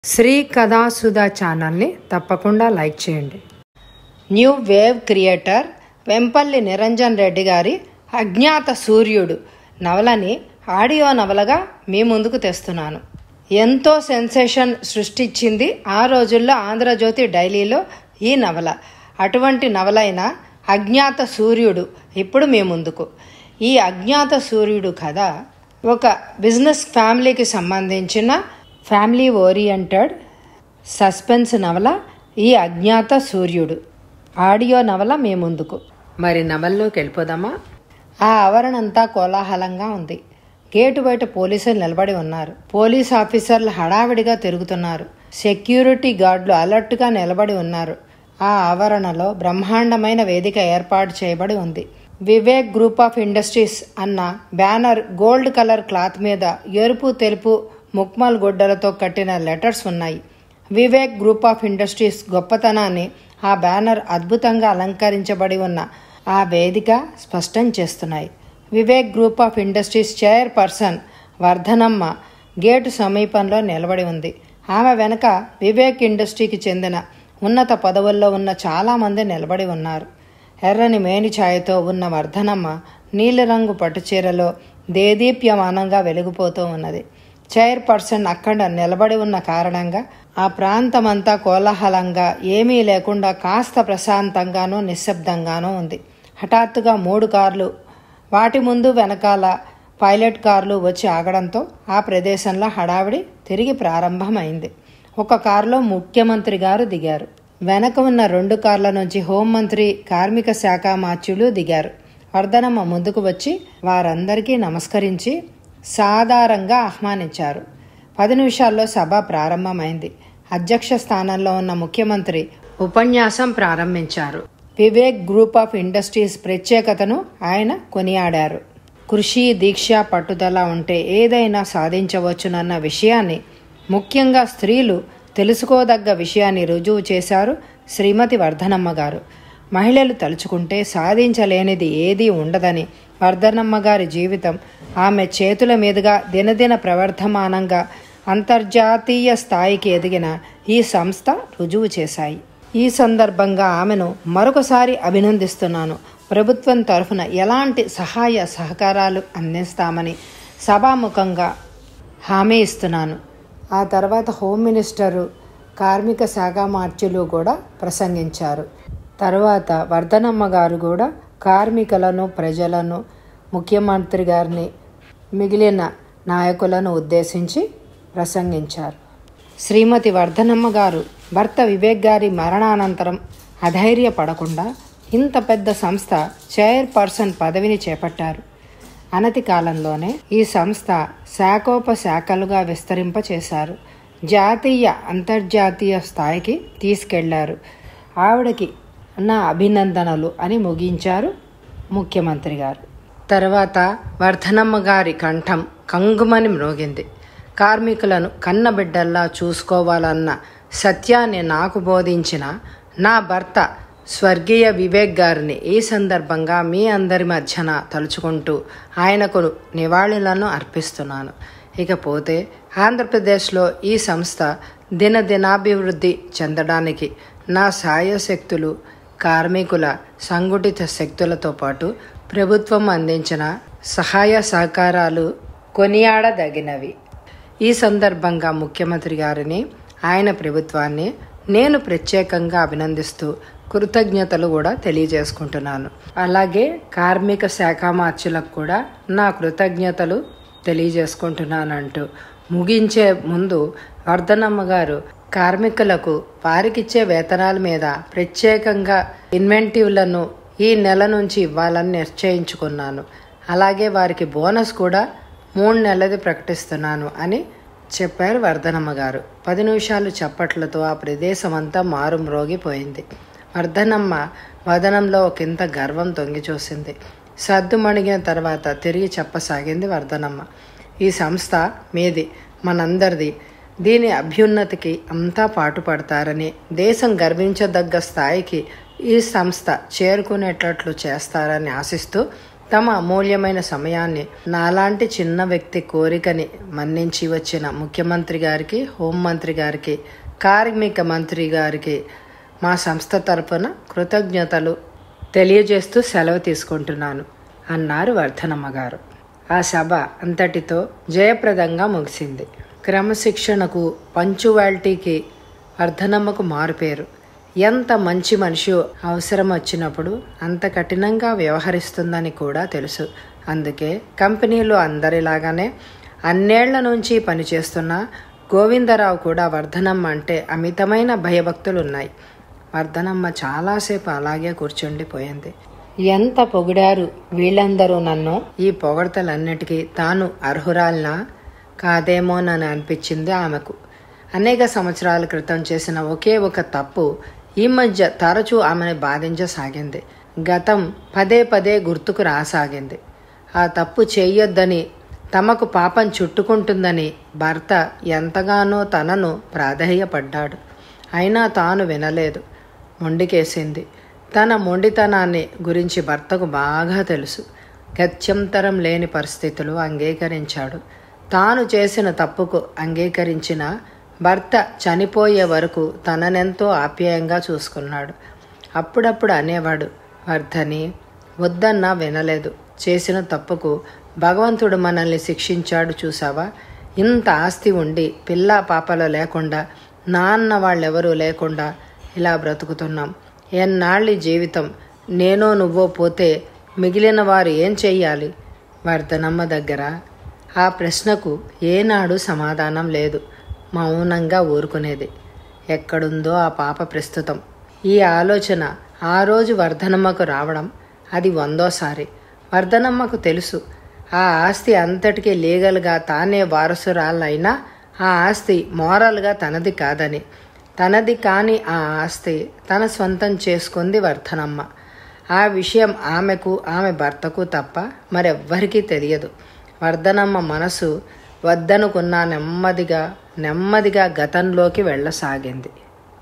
శ్రీ కథాసుధా ఛానల్ని తప్పకుండా లైక్ చేయండి new wave creator Vempalli Niranjan Reddy గారి అజ్ఞాత సూర్యుడు నవలని ఆడియో నవలగా మీ ముందుకు తెస్తున్నాను ఎంతో సెన్సేషన్ సృష్టించింది ఆ రోజుల్లో ఆంధ్రజ్యోతి డైలీలో ఈ నవల అటువంటి నవలైన అజ్ఞాత సూర్యుడు ఇప్పుడు మీ ముందుకు ఈ అజ్ఞాత సూర్యుడు కథ ఒక బిజినెస్ ఫ్యామిలీకి సంబంధించిన ఫ్యామిలీ ఓరియంటెడ్ సస్పెన్స్ నవల ఈ అజ్ఞాత సూర్యుడు ఆడియో నవల మీ ముందుకు మరి నవల్లోకి వెళ్ళిపోదామా ఆ ఆవరణంతా కోలాహలంగా ఉంది గేటు బయట పోలీసులు నిలబడి ఉన్నారు పోలీస్ ఆఫీసర్లు హడావిడిగా తిరుగుతున్నారు సెక్యూరిటీ గార్డులు అలర్ట్గా నిలబడి ఉన్నారు ఆ ఆవరణలో బ్రహ్మాండమైన వేదిక ఏర్పాటు చేయబడి ఉంది వివేక్ గ్రూప్ ఆఫ్ ఇండస్ట్రీస్ అన్న బ్యానర్ గోల్డ్ కలర్ క్లాత్ మీద ఎరుపు తెలుపు ముక్మల్ గుడ్డలతో కట్టిన లెటర్స్ ఉన్నాయి వివేక్ గ్రూప్ ఆఫ్ ఇండస్ట్రీస్ గొప్పతనాన్ని ఆ బ్యానర్ అద్భుతంగా అలంకరించబడి ఉన్న ఆ వేదిక స్పష్టం చేస్తున్నాయి Vivek group of industries chairperson Vardhanamma gate సమీపంలో నిలబడి ఉంది ఆమె వెనక వివేక్ ఇండస్ట్రీకి చెందిన ఉన్నత పదవుల్లో ఉన్న చాలామంది నిలబడి ఉన్నారు ఎర్రని మేని ఛాయతో ఉన్న వర్ధనమ్మ నీలిరంగు పట్టుచీరలో దేదీప్యమానంగా వెలిగిపోతూ ఉన్నది చైర్ పర్సన్ అక్కడ నిలబడి ఉన్న కారణంగా ఆ ప్రాంతమంతా కోలాహలంగా ఏమీ లేకుండా కాస్త ప్రశాంతంగానూ నిశ్శబ్దంగానూ ఉంది హఠాత్తుగా మూడు కార్లు వాటి ముందు వెనకాల పైలట్ కార్లు వచ్చి ఆగడంతో ఆ ప్రదేశంలో హడావిడి తిరిగి ప్రారంభమైంది ఒక కారులో ముఖ్యమంత్రి గారు దిగారు వెనక ఉన్న రెండు కార్ల నుంచి హోంమంత్రి కార్మిక శాఖ మాత్యులు దిగారు వర్ధనమ్మ ముందుకు వచ్చి వారందరికీ నమస్కరించి సాధారణంగా ఆహ్వానించారు పది నిమిషాల్లో సభ ప్రారంభమైంది అధ్యక్ష స్థానంలో ఉన్న ముఖ్యమంత్రి ఉపన్యాసం ప్రారంభించారు వివేక్ గ్రూప్ ఆఫ్ ఇండస్ట్రీస్ ప్రత్యేకతను ఆయన కొనియాడారు కృషి దీక్ష పట్టుదల ఉంటే ఏదైనా సాధించవచ్చునన్న విషయాన్ని ముఖ్యంగా స్త్రీలు తెలుసుకోదగ్గ విషయాన్ని రుజువు చేశారు శ్రీమతి వర్ధనమ్మ గారు మహిళలు తలుచుకుంటే సాధించలేనిది ఏదీ ఉండదని వర్ధనమ్మ గారి జీవితం ఆమె చేతుల మీదుగా దినదిన ప్రవర్ధమానంగా అంతర్జాతీయ స్థాయికి ఎదిగిన ఈ సంస్థ రుజువు చేశాయి ఈ సందర్భంగా ఆమెను మరొకసారి అభినందిస్తున్నాను ప్రభుత్వం తరఫున ఎలాంటి సహాయ సహకారాలు అందిస్తామని సభాముఖంగా హామీ ఇస్తున్నాను ఆ తర్వాత హోమ్ మినిస్టరు కార్మిక శాఖ మార్చులు కూడా ప్రసంగించారు తర్వాత వర్ధనమ్మ గారు కూడా కార్మికులను ప్రజలను ముఖ్యమంత్రి గారిని మిగిలిన నాయకులను ఉద్దేశించి ప్రసంగించారు శ్రీమతి వర్ధనమ్మ గారు భర్త వివేక్ గారి మరణానంతరం అధైర్యపడకుండా ఇంత పెద్ద సంస్థ చైర్పర్సన్ పదవిని చేపట్టారు అనతి కాలంలోనే ఈ సంస్థ శాఖోపశాఖలుగా విస్తరింపచేశారు జాతీయ అంతర్జాతీయ స్థాయికి తీసుకెళ్లారు ఆవిడకి నా అభినందనలు అని ముగించారు ముఖ్యమంత్రి గారు తర్వాత వర్ధనమ్మ గారి కంఠం కంగుమని మ్రోగింది కార్మికులను కన్నబిడ్డల్లా చూసుకోవాలన్న సత్యాన్ని నాకు బోధించిన నా భర్త స్వర్గీయ వివేక్ గారిని ఈ సందర్భంగా మీ అందరి మధ్యన తలుచుకుంటూ ఆయనకు నివాళులను అర్పిస్తున్నాను ఇకపోతే ఆంధ్రప్రదేశ్లో ఈ సంస్థ దినదినాభివృద్ధి చెందడానికి నా సాయశక్తులు కార్మికుల సంఘటిత శక్తులతో పాటు ప్రభుత్వం అందించిన సహాయ సహకారాలు కొనియాడదగినవి ఈ సందర్భంగా ముఖ్యమంత్రి గారిని ఆయన ప్రభుత్వాన్ని నేను ప్రత్యేకంగా అభినందిస్తూ కృతజ్ఞతలు కూడా తెలియజేసుకుంటున్నాను అలాగే కార్మిక శాఖ మార్చులకు కూడా నా కృతజ్ఞతలు తెలియజేసుకుంటున్నానంటూ ముగించే ముందు వర్ధనమ్మ గారు కార్మికులకు వారికిచ్చే వేతనాల మీద ప్రత్యేకంగా ఇన్వెంటివ్లను ఈ నెల నుంచి ఇవ్వాలని నిశ్చయించుకున్నాను అలాగే వారికి బోనస్ కూడా మూడు నెలది ప్రకటిస్తున్నాను అని చెప్పారు వర్ధనమ్మ గారు పది నిమిషాలు చప్పట్లతో ఆ ప్రదేశం అంతా మారుమ్రోగిపోయింది వర్ధనమ్మ వదనంలో ఒకంత గర్వం తొంగి చూసింది సద్దు మణిగిన తర్వాత తిరిగి చెప్పసాగింది వర్ధనమ్మ ఈ సంస్థ మీది మనందరిది దీని అభ్యున్నతికి అంతా పాటుపడతారని దేశం గర్వించదగ్గ స్థాయికి ఈ సంస్థ చేరుకునేటట్లు చేస్తారని ఆశిస్తూ తమ అమూల్యమైన సమయాన్ని నాలాంటి చిన్న వ్యక్తి కోరికని మన్నించి వచ్చిన ముఖ్యమంత్రి గారికి హోంమంత్రి గారికి కార్మిక మంత్రి గారికి మా సంస్థ తరపున కృతజ్ఞతలు తెలియజేస్తూ సెలవు తీసుకుంటున్నాను అన్నారు వర్ధనమ్మ గారు ఆ సభ అంతటితో జయప్రదంగా ముగిసింది క్రమశిక్షణకు పంచువాలిటీకి వర్ధనమ్మకు మారుపేరు ఎంత మంచి మనిషి అవసరం వచ్చినప్పుడు అంత కఠినంగా వ్యవహరిస్తుందని కూడా తెలుసు అందుకే కంపెనీలో అందరిలాగానే అన్నేళ్ల నుంచి పనిచేస్తున్న గోవిందరావు కూడా వర్ధనమ్మ అంటే అమితమైన భయభక్తులున్నాయి వర్ధనమ్మ చాలాసేపు అలాగే కూర్చుండిపోయింది ఎంత పొగిడారు వీళ్ళందరూ నన్ను ఈ పొగడతలన్నిటికీ తాను అర్హురాలనా కాదేమోనని అనిపించింది ఆమెకు అనేక సంవత్సరాల క్రితం చేసిన ఒకే ఒక తప్పు ఈ మధ్య తరచూ ఆమెను బాధించసాగింది గతం పదే పదే గుర్తుకు రాసాగింది ఆ తప్పు చేయొద్దని తమకు పాపం చుట్టుకుంటుందని భర్త ఎంతగానో తనను ప్రాధేయపడ్డాడు అయినా తాను వినలేదు మొండికేసింది తన మొండితనాన్ని గురించి భర్తకు బాగా తెలుసు గత్యంతరం లేని పరిస్థితులు అంగీకరించాడు తాను చేసిన తప్పుకు అంగీకరించిన భర్త చనిపోయే వరకు తననెంతో ఆప్యాయంగా చూసుకున్నాడు అప్పుడప్పుడు అనేవాడు వర్ధని వద్దన్నా వినలేదు చేసిన తప్పుకు భగవంతుడు మనల్ని శిక్షించాడు చూసావా ఇంత ఆస్తి ఉండి పిల్ల పాపలు లేకుండా నాన్న వాళ్ళెవరూ లేకుండా ఇలా బ్రతుకుతున్నాం ఎన్నాళ్ళి జీవితం నేనో నువ్వో పోతే మిగిలిన వారు ఏం చెయ్యాలి వర్ధనమ్మ దగ్గర ఆ ప్రశ్నకు ఏనాడు సమాధానం లేదు మౌనంగా ఊరుకునేది ఎక్కడుందో ఆ పాప ప్రస్తుతం ఈ ఆలోచన ఆ రోజు వర్ధనమ్మకు రావడం అది వందోసారి వర్ధనమ్మకు తెలుసు ఆ ఆస్తి అంతటికీ లీగల్గా తానే వారసురాలైనా ఆ ఆస్తి మోరల్గా తనది కాదని తనది కాని ఆ ఆస్తి తన సొంతం చేసుకుంది వర్ధనమ్మ ఆ విషయం ఆమెకు ఆమె భర్తకు తప్ప మరెవ్వరికీ తెలియదు వర్ధనమ్మ మనసు వద్దనుకున్న నెమ్మదిగా నెమ్మదిగా గతంలోకి వెళ్ళసాగింది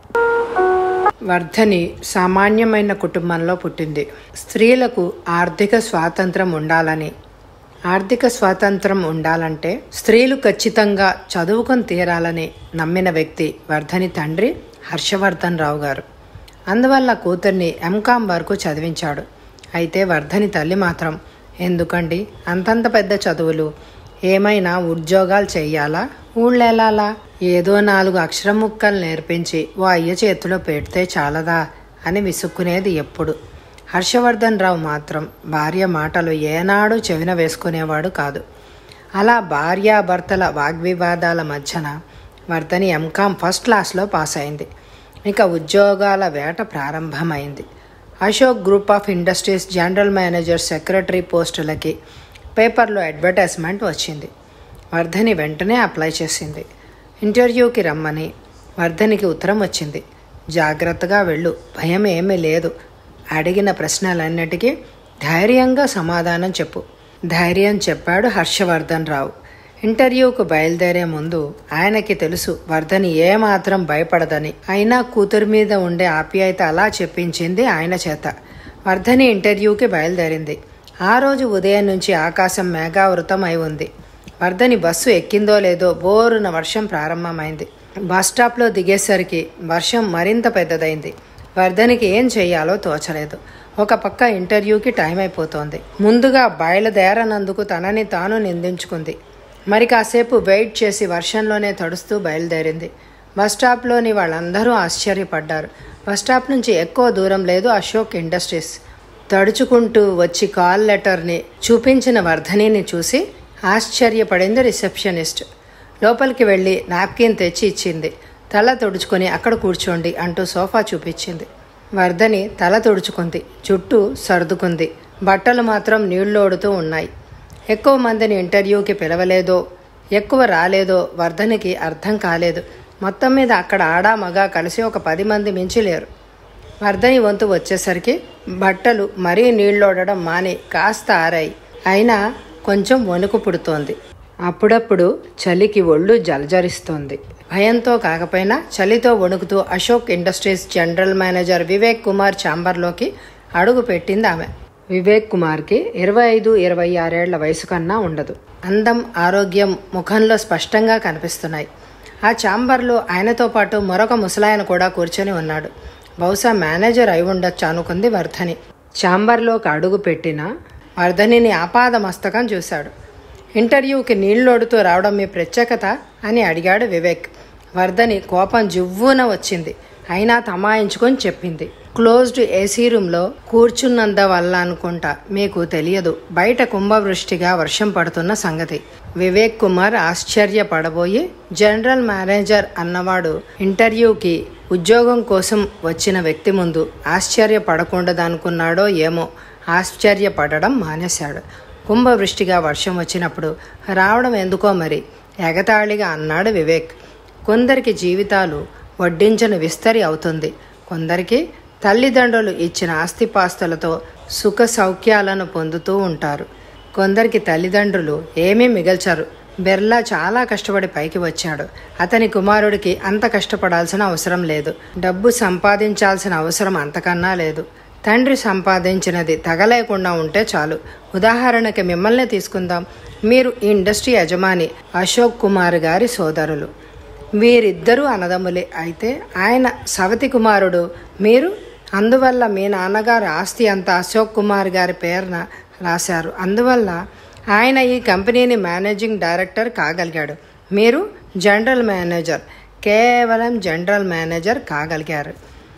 వర్ధని సామాన్యమైన కుటుంబంలో పుట్టింది స్త్రీలకు ఆర్థిక స్వాతంత్రం ఉండాలని ఆర్థిక స్వాతంత్రం ఉండాలంటే స్త్రీలు ఖచ్చితంగా చదువుకొని తీరాలని నమ్మిన వ్యక్తి వర్ధని తండ్రి హర్షవర్ధన్ రావు గారు అందువల్ల కూతుర్ని ఎంకామ్ వరకు చదివించాడు అయితే వర్ధని తల్లి మాత్రం ఎందుకండి అంతంత పెద్ద చదువులు ఏమైనా ఉద్యోగాలు చెయ్యాలా ఊళ్ళెలాలా ఏదో నాలుగు అక్షరం ముక్కలు నేర్పించి ఓ అయ్య చేతిలో పెడితే చాలదా అని విసుక్కునేది ఎప్పుడు హర్షవర్ధన్ రావు మాత్రం భార్య మాటలు ఏనాడు చెవిన వేసుకునేవాడు కాదు అలా భార్యాభర్తల వాగ్వివాదాల మధ్యన వర్ధని ఎంకామ్ ఫస్ట్ క్లాస్లో పాస్ అయింది ఇక ఉద్యోగాల వేట ప్రారంభమైంది Ashok group of industries general manager secretary పోస్టులకి పేపర్లో అడ్వర్టైజ్మెంట్ వచ్చింది వర్ధని వెంటనే అప్లై చేసింది ఇంటర్వ్యూకి రమ్మని వర్ధనికి ఉత్తరం వచ్చింది జాగ్రత్తగా వెళ్ళు భయం ఏమీ లేదు అడిగిన ప్రశ్నలన్నిటికీ ధైర్యంగా సమాధానం చెప్పు ధైర్యం చెప్పాడు హర్షవర్ధన్ రావు ఇంటర్వ్యూకు బయలుదేరే ముందు ఆయనకి తెలుసు వర్ధని ఏమాత్రం భయపడదని అయినా కూతురు మీద ఉండే ఆప్యాయత అలా చెప్పించింది ఆయన చేత వర్ధని ఇంటర్వ్యూకి బయలుదేరింది ఆ రోజు ఉదయం నుంచి ఆకాశం మేఘావృతం అయి ఉంది వర్ధని బస్సు ఎక్కిందో లేదో బోరున వర్షం ప్రారంభమైంది బస్ స్టాప్లో దిగేసరికి వర్షం మరింత పెద్దదైంది వర్ధనికి ఏం చెయ్యాలో తోచలేదు ఒక పక్క ఇంటర్వ్యూకి టైం అయిపోతోంది ముందుగా బయలుదేరనందుకు తనని తాను నిందించుకుంది మరి కాసేపు వెయిట్ చేసి వర్షంలోనే తడుస్తూ బయలుదేరింది బస్ స్టాప్లోని వాళ్ళందరూ ఆశ్చర్యపడ్డారు బస్ స్టాప్ నుంచి ఎక్కువ దూరం లేదు అశోక్ ఇండస్ట్రీస్ తడుచుకుంటూ వచ్చి కాల్ లెటర్ని చూపించిన వర్ధనిని చూసి ఆశ్చర్యపడింది రిసెప్షనిస్ట్ లోపలికి వెళ్ళి నాప్కిన్ తెచ్చి ఇచ్చింది తల తుడుచుకొని అక్కడ కూర్చోండి అంటూ సోఫా చూపించింది వర్ధని తల తుడుచుకుంది చుట్టూ సర్దుకుంది బట్టలు మాత్రం నీళ్లోడుతూ ఉన్నాయి ఎక్కువ మందిని ఇంటర్వ్యూకి పిలవలేదో ఎక్కువ రాలేదో వర్ధనికి అర్థం కాలేదు మొత్తం మీద అక్కడ ఆడా మగ కలిసి ఒక పది మంది మించి లేరు వర్ధని వంతు వచ్చేసరికి బట్టలు మరీ నీళ్ళోడడం మాని కాస్త ఆరాయి అయినా కొంచెం వణుకు పుడుతోంది అప్పుడప్పుడు చలికి ఒళ్ళు జలజరిస్తోంది భయంతో కాకపోయినా చలితో వణుకుతూ Ashok industries general manager Vivek Kumar ఛాంబర్లోకి అడుగు పెట్టింది ఆమె వివేక్ కుమార్కి ఇరవై ఐదు ఇరవై ఆరేళ్ల వయసు కన్నా ఉండదు అందం ఆరోగ్యం ముఖంలో స్పష్టంగా కనిపిస్తున్నాయి ఆ ఛాంబర్లో ఆయనతో పాటు మరొక ముసలాయన కూడా కూర్చొని ఉన్నాడు బహుశా మేనేజర్ అయి ఉండొచ్చు అనుకుంది వర్ధని ఛాంబర్లోకి అడుగు పెట్టిన వర్ధనిని ఆపాద మస్తకం చూశాడు ఇంటర్వ్యూకి నీళ్లోడుతూ రావడం మీ ప్రత్యేకత అని అడిగాడు వివేక్ వర్ధని కోపం జువ్వున వచ్చింది అయినా తమాయించుకొని చెప్పింది క్లోజ్డ్ ఏసీ రూమ్లో కూర్చున్నంత వల్ల అనుకుంటా మీకు తెలియదు బయట కుంభవృష్టిగా వర్షం పడుతున్న సంగతి వివేక్ కుమార్ ఆశ్చర్యపడబోయి జనరల్ మేనేజర్ అన్నవాడు ఇంటర్వ్యూకి ఉద్యోగం కోసం వచ్చిన వ్యక్తి ముందు ఆశ్చర్యపడకూడదనుకున్నాడో ఏమో ఆశ్చర్యపడడం మానేశాడు కుంభవృష్టిగా వర్షం వచ్చినప్పుడు రావడం ఎందుకో మరి ఎగతాళిగా అన్నాడు వివేక్ కొందరికి జీవితాలు వడ్డించని విస్తరి అవుతుంది కొందరికి తల్లిదండ్రులు ఇచ్చిన ఆస్తిపాస్తులతో సుఖ సౌఖ్యాలను పొందుతూ ఉంటారు కొందరికి తల్లిదండ్రులు ఏమీ మిగల్చరు బెర్లా చాలా కష్టపడి పైకి వచ్చాడు అతని కుమారుడికి అంత కష్టపడాల్సిన అవసరం లేదు డబ్బు సంపాదించాల్సిన అవసరం అంతకన్నా లేదు తండ్రి సంపాదించినది తగలేకుండా ఉంటే చాలు ఉదాహరణకి మిమ్మల్ని తీసుకుందాం మీరు ఈ ఇండస్ట్రీ యజమాని అశోక్ కుమార్ గారి సోదరులు వీరిద్దరూ అన్నదమ్ములే అయితే ఆయన సవతి కుమారుడు మీరు అందువల్ల మీ నాన్నగారి ఆస్తి అంతా అశోక్ కుమార్ గారి పేరున రాశారు అందువల్ల ఆయన ఈ కంపెనీని మేనేజింగ్ డైరెక్టర్ కాగలిగాడు మీరు జనరల్ మేనేజర్ కేవలం జనరల్ మేనేజర్ కాగలిగారు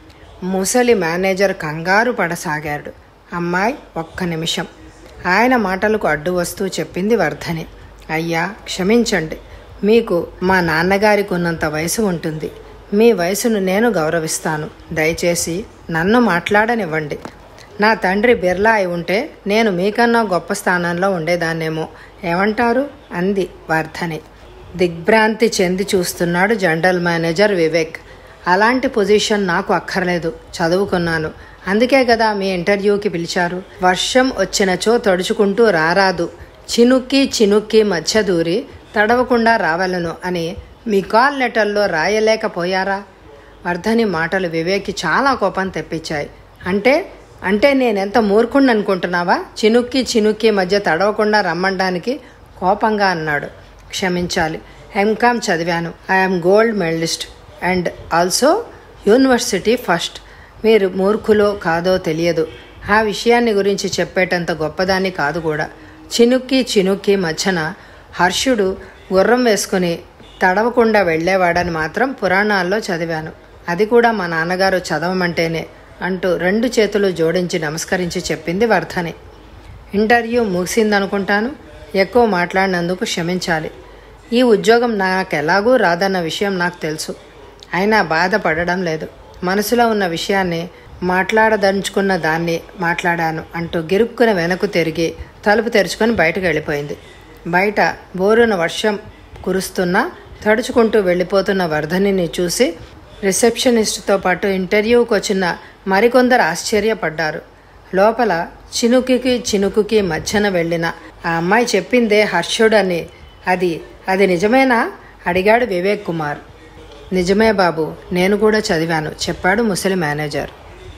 ముసలి మేనేజర్ కంగారు పడసాగాడు అమ్మాయి ఒక్క నిమిషం ఆయన మాటలకు అడ్డు వస్తూ చెప్పింది వర్ధని అయ్యా క్షమించండి మీకు మా నాన్నగారికి ఉన్నంత వయసు ఉంటుంది మీ వయసును నేను గౌరవిస్తాను దయచేసి నన్ను మాట్లాడనివ్వండి నా తండ్రి బిర్లా అయి ఉంటే నేను మీకన్నా గొప్ప స్థానంలో ఉండేదాన్నేమో ఏమంటారు అంది వర్ధని దిగ్భ్రాంతి చెంది చూస్తున్నాడు జనరల్ మేనేజర్ వివేక్ అలాంటి పొజిషన్ నాకు అక్కర్లేదు చదువుకున్నాను అందుకే కదా మీ ఇంటర్వ్యూకి పిలిచారు వర్షం వచ్చినచో తడుచుకుంటూ రారాదు చినుక్కి చినుక్కి మధ్య దూరి తడవకుండా రావలను అని మీ కాల్ లెటర్లో రాయలేకపోయారా వర్ధని మాటలు వివేక్కి చాలా కోపం తెప్పించాయి అంటే అంటే నేనెంత మూర్ఖుణ్ణి అనుకుంటున్నావా చినుక్కి చినుక్కి మధ్య తడవకుండా రమ్మండానికి కోపంగా అన్నాడు క్షమించాలి ఎంకామ్ చదివాను I'm gold medalist and also university first మీరు మూర్ఖులో కాదో తెలియదు ఆ విషయాన్ని గురించి చెప్పేటంత గొప్పదాన్ని కాదు కూడా చినుక్కి చినుక్కి మధ్యన హర్షుడు గుర్రం వేసుకుని తడవకుండా వెళ్ళేవాడని మాత్రం పురాణాల్లో చదివాను అది కూడా మా నాన్నగారు చదవమంటేనే అంటూ రెండు చేతులు జోడించి నమస్కరించి చెప్పింది వర్ధని ఇంటర్వ్యూ ముగిసిందనుకుంటాను ఎక్కువ మాట్లాడినందుకు క్షమించాలి ఈ ఉద్యోగం నాకు ఎలాగూ రాదన్న విషయం నాకు తెలుసు అయినా బాధపడడం లేదు మనసులో ఉన్న విషయాన్ని మాట్లాడదలుచుకున్న దాన్ని మాట్లాడాను అంటూ గిరుక్కున వెనక్కు తిరిగి తలుపు తెరుచుకొని బయటకు వెళ్ళిపోయింది బయట బోరున వర్షం కురుస్తున్నా తడుచుకుంటూ వెళ్ళిపోతున్న వర్ధనిని చూసి రిసెప్షనిస్ట్తో పాటు ఇంటర్వ్యూకి వచ్చిన మరికొందరు ఆశ్చర్యపడ్డారు లోపల చినుకుకి చినుకుకి మధ్యన వెళ్ళిన ఆ అమ్మాయి చెప్పిందే హర్షుడని అది అది నిజమేనా అడిగాడు వివేక్ కుమార్ నిజమే బాబు నేను కూడా చదివాను చెప్పాడు ముసలి మేనేజర్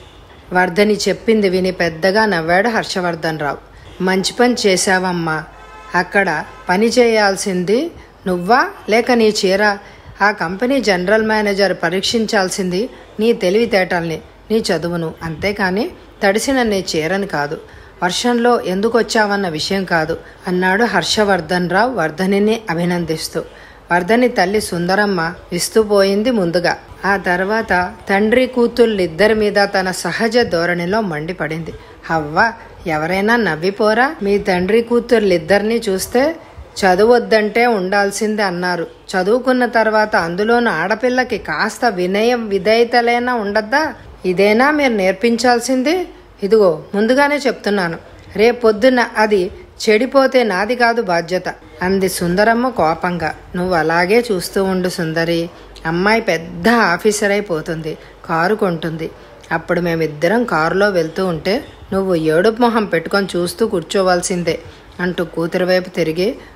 వర్ధని చెప్పింది విని పెద్దగా నవ్వాడు హర్షవర్ధన్ రావు మంచి పని చేశావమ్మా అక్కడ పని చేయాల్సింది నువ్వా లేక నీ చీర ఆ కంపెనీ జనరల్ మేనేజర్ పరీక్షించాల్సింది నీ తెలివితేటల్ని నీ చదువును అంతేకాని తడిసిన నీ చీరని కాదు వర్షంలో ఎందుకు వచ్చావన్న విషయం కాదు అన్నాడు హర్షవర్ధన్ రావు వర్ధనిని అభినందిస్తూ వర్ధని తల్లి సుందరమ్మ విస్తుపోయింది ముందుగా ఆ తర్వాత తండ్రి కూతుళ్ళిద్దరి మీద తన సహజ ధోరణిలో మండిపడింది హవ్వ ఎవరైనా నవ్విపోరా మీ తండ్రి కూతుర్లిద్దరినీ చూస్తే చదువొద్దంటే ఉండాల్సిందే అన్నారు చదువుకున్న తర్వాత అందులోనూ ఆడపిల్లకి కాస్త వినయం విధేయతలైనా ఉండద్దా ఇదేనా మీరు నేర్పించాల్సింది ఇదిగో ముందుగానే చెప్తున్నాను రేపొద్దున అది చెడిపోతే నాది కాదు బాధ్యత అంది సుందరమ్మ కోపంగా నువ్వు అలాగే చూస్తూ ఉండు సుందరి అమ్మాయి పెద్ద ఆఫీసర్ అయిపోతుంది కారు కొంటుంది అప్పుడు మేమిద్దరం కారులో వెళ్తూ ఉంటే నువ్వు ఏడుపు మొహం పెట్టుకొని చూస్తూ కూర్చోవాల్సిందే అంటూ కూతురు వైపు తిరిగి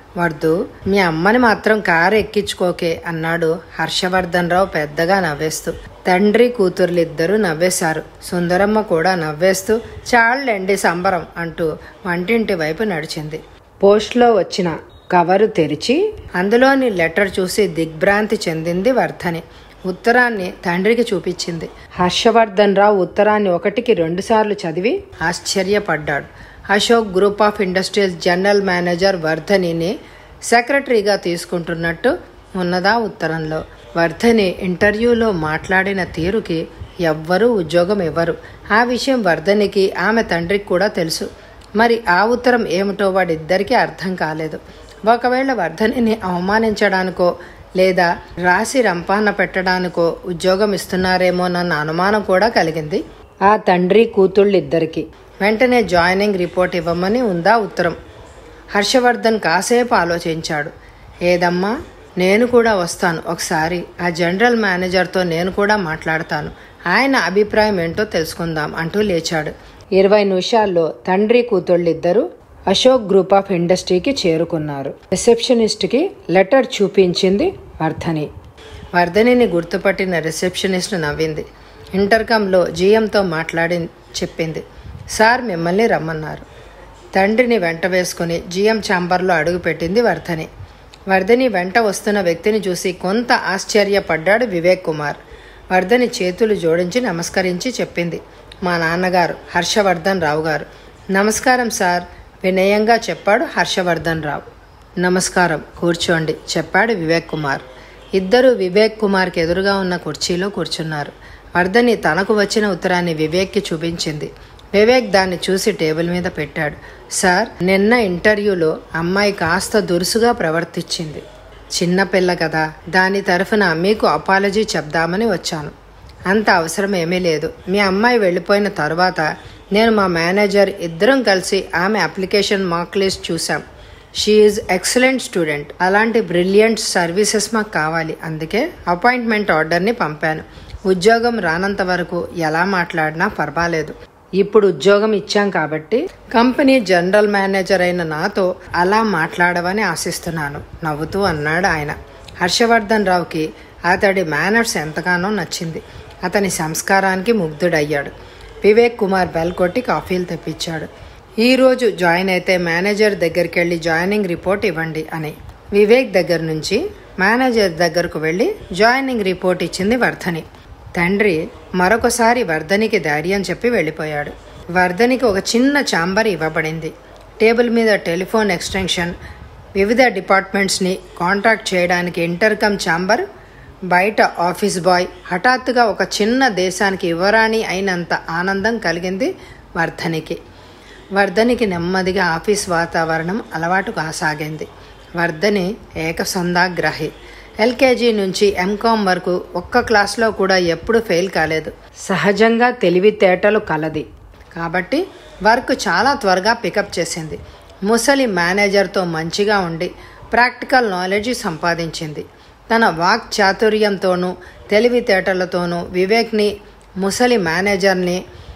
వర్ధు మీ అమ్మని మాత్రం కారు ఎక్కించుకోకే అన్నాడు హర్షవర్ధన్ రావు పెద్దగా నవ్వేస్తూ తండ్రి కూతుర్లిద్దరూ నవ్వేశారు సుందరమ్మ కూడా నవ్వేస్తూ చాళ్ళండి సంబరం అంటూ వంటింటి వైపు నడిచింది పోస్ట్లో వచ్చిన కవరు తెరిచి అందులోని లెటర్ చూసి దిగ్భ్రాంతి చెందింది వర్ధని ఉత్తరాన్ని తండ్రికి చూపించింది హర్షవర్ధన్ రావు ఉత్తరాన్ని ఒకటికి రెండుసార్లు చదివి ఆశ్చర్యపడ్డాడు Ashok group of industries general manager వర్ధనిని సెక్రటరీగా తీసుకుంటున్నట్టు ఉన్నదా ఉత్తరంలో వర్ధని ఇంటర్వ్యూలో మాట్లాడిన తీరుకి ఎవ్వరూ ఉద్యోగం ఇవ్వరు ఆ విషయం వర్ధనికి ఆమె తండ్రికి కూడా తెలుసు మరి ఆ ఉత్తరం ఏమిటో వాడిద్దరికీ అర్థం కాలేదు ఒకవేళ వర్ధనిని అవమానించడానికో లేదా రాసి రంపాన పెట్టడానికో ఉద్యోగం ఇస్తున్నారేమోనన్న అనుమానం కూడా కలిగింది ఆ తండ్రి కూతుళ్ళిద్దరికి వెంటనే జాయినింగ్ రిపోర్ట్ ఇవ్వమని ఉందా ఉత్తరం హర్షవర్ధన్ కాసేపు ఆలోచించాడు ఏదమ్మా నేను కూడా వస్తాను ఒకసారి ఆ జనరల్ మేనేజర్తో నేను కూడా మాట్లాడతాను ఆయన అభిప్రాయం ఏంటో తెలుసుకుందాం అంటూ లేచాడు ఇరవై నిమిషాల్లో తండ్రి కూతుళ్ళిద్దరూ అశోక్ గ్రూప్ ఆఫ్ ఇండస్ట్రీకి చేరుకున్నారు రిసెప్షనిస్ట్కి లెటర్ చూపించింది వర్ధని వర్ధనిని గుర్తుపట్టిన రిసెప్షనిస్ట్ నవ్వింది ఇంటర్కామ్లో జీఎంతో మాట్లాడి చెప్పింది సార్ మిమ్మల్ని రమ్మన్నారు తండ్రిని వెంట వేసుకుని జీఎం ఛాంబర్లో అడుగుపెట్టింది వర్ధని వర్ధని వెంట వస్తున్న వ్యక్తిని చూసి కొంత ఆశ్చర్యపడ్డాడు వివేక్ కుమార్ వర్ధని చేతులు జోడించి నమస్కరించి చెప్పింది మా నాన్నగారు హర్షవర్ధన్ రావు గారు నమస్కారం సార్ వినయంగా చెప్పాడు హర్షవర్ధన్ రావు నమస్కారం కూర్చోండి చెప్పాడు వివేక్ కుమార్ ఇద్దరు వివేక్ కుమార్కి ఎదురుగా ఉన్న కుర్చీలో కూర్చున్నారు వర్ధని తనకు వచ్చిన ఉత్తరాన్ని వివేక్కి చూపించింది వివేక్ దాన్ని చూసి టేబుల్ మీద పెట్టాడు సార్ నిన్న ఇంటర్వ్యూలో అమ్మాయి కాస్త దురుసుగా ప్రవర్తించింది చిన్నపిల్ల కదా దాని తరఫున మీకు అపాలజీ చెప్దామని వచ్చాను అంత అవసరం ఏమీ లేదు మీ అమ్మాయి వెళ్ళిపోయిన తర్వాత నేను మా మేనేజర్ ఇద్దరం కలిసి ఆమె అప్లికేషన్ మార్క్ లిస్ట్ చూసాం షీ ఈజ్ ఎక్సలెంట్ స్టూడెంట్ అలాంటి బ్రిలియంట్ సర్వీసెస్ మాకు కావాలి అందుకే అపాయింట్మెంట్ ఆర్డర్ని పంపాను ఉద్యోగం రానంత వరకు ఎలా మాట్లాడినా పర్వాలేదు ఇప్పుడు ఉద్యోగం ఇచ్చాం కాబట్టి కంపెనీ జనరల్ మేనేజర్ అయిన నాతో అలా మాట్లాడవని ఆశిస్తున్నాను నవ్వుతూ అన్నాడు ఆయన హర్షవర్ధన్ రావుకి అతడి మేనర్స్ ఎంతగానో నచ్చింది అతని సంస్కారానికి ముగ్ధుడయ్యాడు వివేక్ కుమార్ బెల్ కొట్టి కాఫీలు తెప్పించాడు ఈ రోజు జాయిన్ అయితే మేనేజర్ దగ్గరికి వెళ్ళి జాయినింగ్ రిపోర్ట్ ఇవ్వండి అని వివేక్ దగ్గర నుంచి మేనేజర్ దగ్గరకు వెళ్ళి జాయినింగ్ రిపోర్ట్ ఇచ్చింది వర్ధని తండ్రి మరొకసారి వర్ధనికి ధైర్యం చెప్పి వెళ్ళిపోయాడు వర్ధనికి ఒక చిన్న ఛాంబర్ ఇవ్వబడింది టేబుల్ మీద టెలిఫోన్ ఎక్స్టెన్షన్ వివిధ డిపార్ట్మెంట్స్ని కాంటాక్ట్ చేయడానికి ఇంటర్కమ్ ఛాంబర్ బయట ఆఫీస్ బాయ్ హఠాత్తుగా ఒక చిన్న దేశానికి యువరాణి అయినంత ఆనందం కలిగింది వర్ధనికి వర్ధనికి నెమ్మదిగా ఆఫీస్ వాతావరణం అలవాటు కాసాగింది వర్ధని ఏకసందాగ్రహి ఎల్కేజీ నుంచి ఎంకామ్ వరకు ఒక్క క్లాస్లో కూడా ఎప్పుడు ఫెయిల్ కాలేదు సహజంగా తెలివితేటలు కలది కాబట్టి వర్క్ చాలా త్వరగా పికప్ చేసింది ముసలి మేనేజర్తో మంచిగా ఉండి ప్రాక్టికల్ నాలెడ్జ్ సంపాదించింది తన వాక్ చాతుర్యంతోనూ తెలివితేటలతోనూ వివేక్ని ముసలి మేనేజర్ని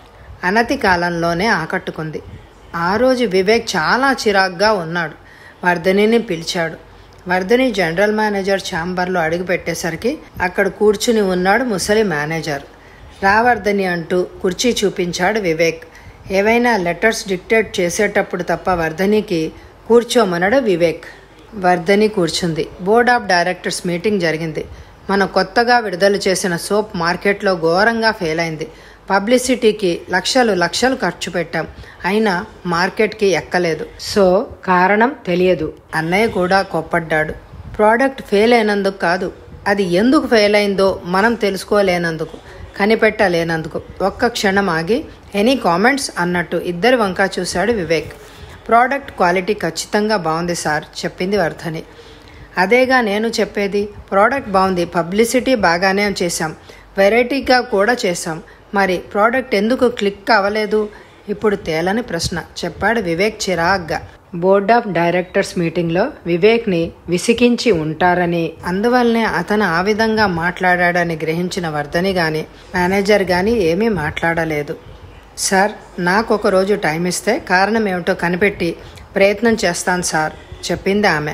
అనతి కాలంలోనే ఆకట్టుకుంది ఆ రోజు వివేక్ చాలా చిరాగ్గా ఉన్నాడు వర్ధనిని పిలిచాడు వర్ధని జనరల్ మేనేజర్ ఛాంబర్లో అడుగుపెట్టేసరికి అక్కడ కూర్చుని ఉన్నాడు ముసలి మేనేజర్ రావర్ధని అంటూ కుర్చీ చూపించాడు వివేక్ ఏవైనా లెటర్స్ డిక్టేట్ చేసేటప్పుడు తప్ప వర్ధనికి కూర్చోమన్నాడు వివేక్ వర్ధని కూర్చుంది బోర్డ్ ఆఫ్ డైరెక్టర్స్ మీటింగ్ జరిగింది మనం కొత్తగా విడుదల చేసిన సోప్ మార్కెట్లో ఘోరంగా ఫెయిల్ అయింది పబ్లిసిటీకి లక్షలు లక్షలు ఖర్చు పెట్టాం అయినా మార్కెట్కి ఎక్కలేదు సో కారణం తెలియదు అన్నయ్య కూడా కోప్పడ్డాడు ప్రోడక్ట్ ఫెయిల్ అయినందుకు కాదు అది ఎందుకు ఫెయిల్ అయిందో మనం తెలుసుకోలేనందుకు కనిపెట్టలేనందుకు ఒక్క క్షణం ఆగి ఎనీ కామెంట్స్ అన్నట్టు ఇద్దరి వంక చూశాడు వివేక్ ప్రోడక్ట్ క్వాలిటీ ఖచ్చితంగా బాగుంది సార్ చెప్పింది వర్ధని అదేగా నేను చెప్పేది ప్రోడక్ట్ బాగుంది పబ్లిసిటీ బాగానే చేశాం వెరైటీగా కూడా చేశాం మరి ప్రోడక్ట్ ఎందుకు క్లిక్ అవ్వలేదు ఇప్పుడు తేలని ప్రశ్న చెప్పాడు వివేక్ చిరాగ్గా బోర్డ్ ఆఫ్ డైరెక్టర్స్ మీటింగ్లో వివేక్ని విసికించి ఉంటారని అందువల్లనే అతను ఆ విధంగా మాట్లాడాడని గ్రహించిన వర్ధని గాని మేనేజర్ గాని ఏమీ మాట్లాడలేదు సార్ నాకు ఒక రోజు టైం ఇస్తే కారణం ఏమిటో కనిపెట్టి ప్రయత్నం చేస్తాను సార్ చెప్పింది ఆమె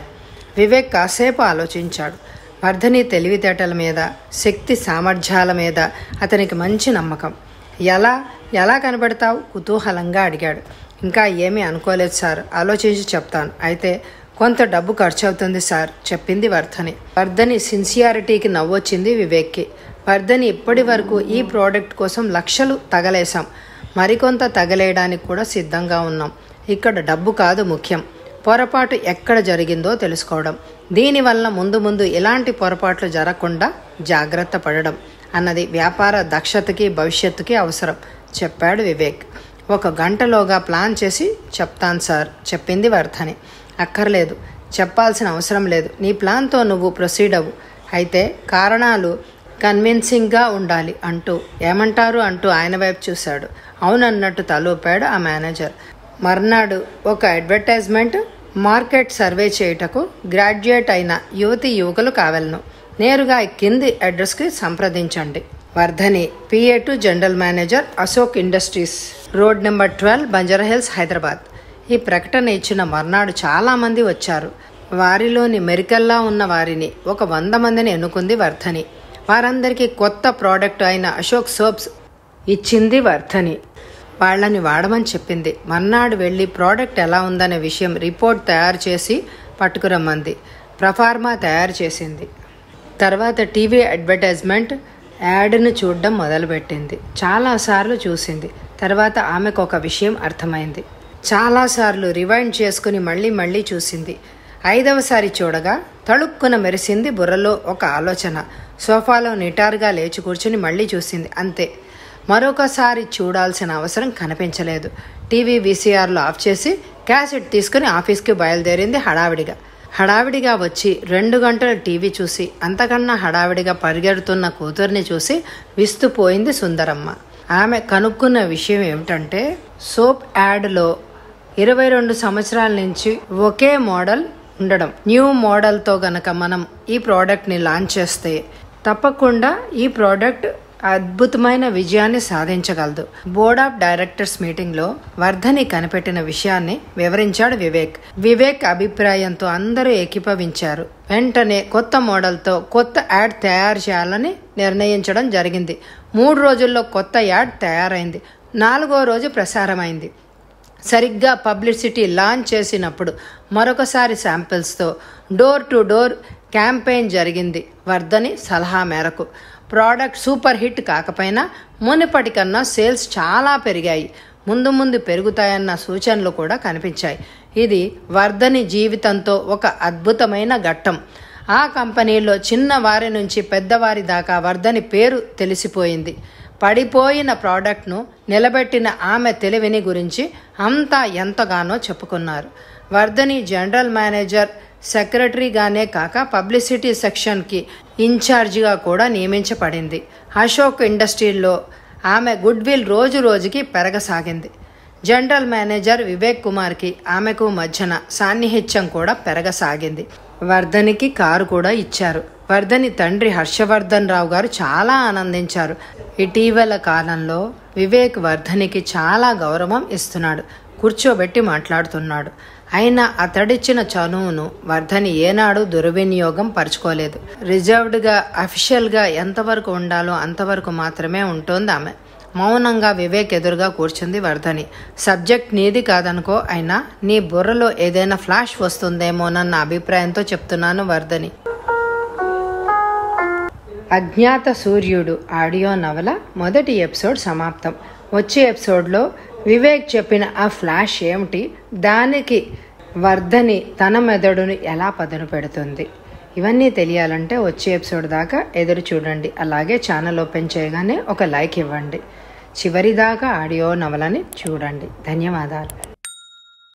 వివేక్ కాసేపు ఆలోచించాడు వర్ధని తెలివితేటల మీద శక్తి సామర్థ్యాల మీద అతనికి మంచి నమ్మకం ఎలా ఎలా కనబడతావు కుతూహలంగా అడిగాడు ఇంకా ఏమీ అనుకోలేదు సార్ ఆలోచించి చెప్తాను అయితే కొంత డబ్బు ఖర్చు అవుతుంది సార్ చెప్పింది వర్ధని వర్ధని సిన్సియారిటీకి నవ్వొచ్చింది వివేక్కి వర్ధని ఇప్పటి వరకు ఈ ప్రోడక్ట్ కోసం లక్షలు తగలేశాం మరికొంత తగలేయడానికి కూడా సిద్ధంగా ఉన్నాం ఇక్కడ డబ్బు కాదు ముఖ్యం పొరపాటు ఎక్కడ జరిగిందో తెలుసుకోవడం దీనివల్ల ముందు ముందు ఎలాంటి పొరపాట్లు జరగకుండా జాగ్రత్త పడడం అన్నది వ్యాపార దక్షతకి భవిష్యత్తుకి అవసరం చెప్పాడు వివేక్ ఒక గంటలోగా ప్లాన్ చేసి చెప్తాను సార్ చెప్పింది వర్ధని అక్కర్లేదు చెప్పాల్సిన అవసరం లేదు నీ ప్లాన్తో నువ్వు ప్రొసీడ్ అవ్వు అయితే కారణాలు కన్విన్సింగ్గా ఉండాలి అంటూ ఏమంటారు అంటూ ఆయన వైపు చూశాడు అవునన్నట్టు తలూపాడు ఆ మేనేజర్ మర్నాడు ఒక అడ్వర్టైజ్మెంట్ మార్కెట్ సర్వే చేయుటకు గ్రాడ్యుయేట్ అయిన యువతి యువకులు కావలను నేరుగా ఈ కింది అడ్రస్కి సంప్రదించండి Vardhani PA to general manager Ashok industries road number twelve Banjara Hills Hyderabad ఈ ప్రకటన ఇచ్చిన మర్నాడు చాలామంది వచ్చారు వారిలోని మెరికల్లా ఉన్న వారిని ఒక వంద మందిని ఎన్నుకుంది వర్ధని వారందరికీ కొత్త ప్రోడక్ట్ అయిన అశోక్ సోప్స్ ఇచ్చింది వర్ధని వాళ్ళని వాడమని చెప్పింది మర్నాడు వెళ్ళి ప్రోడక్ట్ ఎలా ఉందనే విషయం రిపోర్ట్ తయారు చేసి పట్టుకురమ్మంది ప్రఫార్మా తయారు చేసింది తర్వాత టీవీ అడ్వర్టైజ్మెంట్ యాడ్ను చూడడం మొదలుపెట్టింది చాలాసార్లు చూసింది తర్వాత ఆమెకు ఒక విషయం అర్థమైంది చాలాసార్లు రివైండ్ చేసుకుని మళ్ళీ మళ్ళీ చూసింది ఐదవసారి చూడగా తళుక్కున మెరిసింది బుర్రలో ఒక ఆలోచన సోఫాలో నిటారుగా లేచి కూర్చుని మళ్ళీ చూసింది అంతే మరొకసారి చూడాల్సిన అవసరం కనిపించలేదు టీవీ వీసీఆర్లో ఆఫ్ చేసి క్యాసెట్ తీసుకుని ఆఫీస్కి బయలుదేరింది హడావిడిగా హడావిడిగా వచ్చి రెండు గంటలు టీవీ చూసి అంతకన్నా హడావిడిగా పరిగెడుతున్న కూతుర్ని చూసి విస్తుపోయింది సుందరమ్మ ఆమె కనుక్కున్న విషయం ఏమిటంటే సోప్ యాడ్లో ఇరవై రెండు సంవత్సరాల నుంచి ఒకే మోడల్ ఉండడం న్యూ మోడల్తో గనక మనం ఈ ప్రోడక్ట్ని లాంచ్ చేస్తే తప్పకుండా ఈ ప్రోడక్ట్ అద్భుతమైన విజయాన్ని సాధించగలదు బోర్డ్ ఆఫ్ డైరెక్టర్స్ మీటింగ్లో వర్ధని కనిపెట్టిన విషయాన్ని వివరించాడు వివేక్ వివేక్ అభిప్రాయంతో అందరూ ఏకీభవించారు వెంటనే కొత్త మోడల్తో కొత్త యాడ్ తయారు చేయాలని నిర్ణయించడం జరిగింది మూడు రోజుల్లో కొత్త యాడ్ తయారైంది నాలుగో రోజు ప్రసారమైంది సరిగ్గా పబ్లిసిటీ లాంచ్ చేసినప్పుడు మరొకసారి శాంపిల్స్తో డోర్ టు డోర్ క్యాంపెయిన్ జరిగింది వర్ధని సలహా మేరకు ప్రోడక్ట్ సూపర్ హిట్ కాకపోయినా మునుపటి కన్నా సేల్స్ చాలా పెరిగాయి ముందు ముందు పెరుగుతాయన్న సూచనలు కూడా కనిపించాయి ఇది వర్ధని జీవితంతో ఒక అద్భుతమైన ఘట్టం ఆ కంపెనీలో చిన్నవారి నుంచి పెద్దవారి దాకా వర్ధని పేరు తెలిసిపోయింది పడిపోయిన ప్రోడక్ట్ను నిలబెట్టిన ఆమె తెలివిని గురించి అంతా ఎంతగానో చెప్పుకున్నారు వర్ధని జనరల్ మేనేజర్ సెక్రటరీగానే కాక పబ్లిసిటీ సెక్షన్కి ఇన్ఛార్జిగా కూడా నియమించబడింది అశోక్ ఇండస్ట్రీల్లో ఆమె గుడ్ విల్ రోజు రోజుకి పెరగసాగింది జనరల్ మేనేజర్ వివేక్ కుమార్కి ఆమెకు మధ్యన సాన్నిహిత్యం కూడా పెరగసాగింది వర్ధనికి కారు కూడా ఇచ్చారు వర్ధని తండ్రి హర్షవర్ధన్ రావు గారు చాలా ఆనందించారు ఇటీవల కాలంలో వివేక్ వర్ధనికి చాలా గౌరవం ఇస్తున్నాడు కూర్చోబెట్టి మాట్లాడుతున్నాడు అయినా అతడిచ్చిన చనువును వర్ధని ఏనాడు దుర్వినియోగం పరుచుకోలేదు రిజర్వ్డ్గా అఫిషియల్గా ఎంతవరకు ఉండాలో అంతవరకు మాత్రమే ఉంటోంది ఆమె మౌనంగా వివేక్ ఎదురుగా కూర్చుంది వర్ధని సబ్జెక్ట్ నీది కాదనుకో అయినా నీ బుర్రలో ఏదైనా ఫ్లాష్ వస్తుందేమోనన్న అభిప్రాయంతో చెప్తున్నాను వర్ధని అజ్ఞాత సూర్యుడు ఆడియో నవల మొదటి ఎపిసోడ్ సమాప్తం వచ్చే ఎపిసోడ్లో వివేక్ చెప్పిన ఆ ఫ్లాష్ ఏమిటి దానికి వర్ధని తన మెదడును ఎలా పదును పెడుతుంది ఇవన్నీ తెలియాలంటే వచ్చే ఎపిసోడ్ దాకా ఎదురు చూడండి అలాగే ఛానల్ ఓపెన్ చేయగానే ఒక లైక్ ఇవ్వండి చివరిదాకా ఆడియో నవలని చూడండి ధన్యవాదాలు